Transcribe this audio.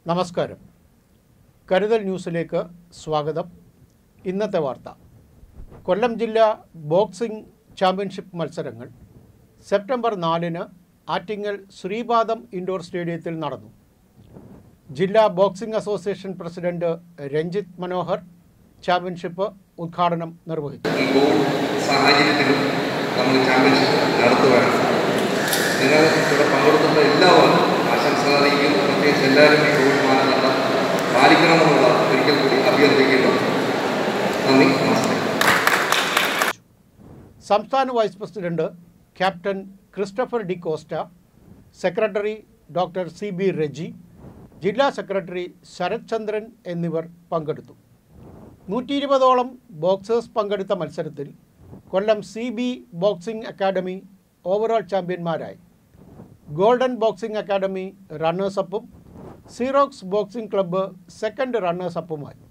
നമസ്കാരം കരുതൽ ന്യൂസിലേക്ക് സ്വാഗതം ഇന്നത്തെ വാർത്ത കൊല്ലം ജില്ലാ ബോക്സിംഗ് ചാമ്പ്യൻഷിപ്പ് മത്സരങ്ങൾ സെപ്റ്റംബർ നാലിന് ആറ്റിങ്ങൽ ശ്രീപാദം ഇൻഡോർ സ്റ്റേഡിയത്തിൽ നടന്നു ജില്ലാ boxing association president Ranjith Manohar championship ഉദ്ഘാടനം നിർവഹിച്ചു ഈ കോവിഡ് സാഹചര്യത്തിലും നമ്മൾ ചാമ്പ്യൻഷിപ്പ് നടത്തുകയാണ് നിങ്ങൾ ഇവിടെ പങ്കെടുത്തുള്ള എല്ലാവർക്കും ആശംസകൾ അറിയിക്കുന്നു പ്രത്യേകിച്ച് എല്ലാവരും ഈ കോവിഡ് മാനദണ്ഡം പാലിക്കണമെന്നുള്ള ഒരിക്കൽ കൂടി അഭ്യർത്ഥിക്കുന്നു നന്ദി നമസ്തേ സംസ്ഥാന vice president captain Christopher D Costa secretary doctor C B Reji ജില്ലാ സെക്രട്ടറി ശരത് ചന്ദ്രൻ എന്നിവർ പങ്കെടുത്തു നൂറ്റി ഇരുപതോളം ബോക്സേഴ്സ് പങ്കെടുത്ത മത്സരത്തിൽ Kollam C B boxing academy overall ചാമ്പ്യന്മാരായി ഗോൾഡൻ ബോക്സിംഗ് അക്കാദമി റണ്ണേഴ്സപ്പും സീറോക്സ് ബോക്സിംഗ് ക്ലബ്ബ് സെക്കൻഡ് റണ്ണേഴ്സപ്പുമായി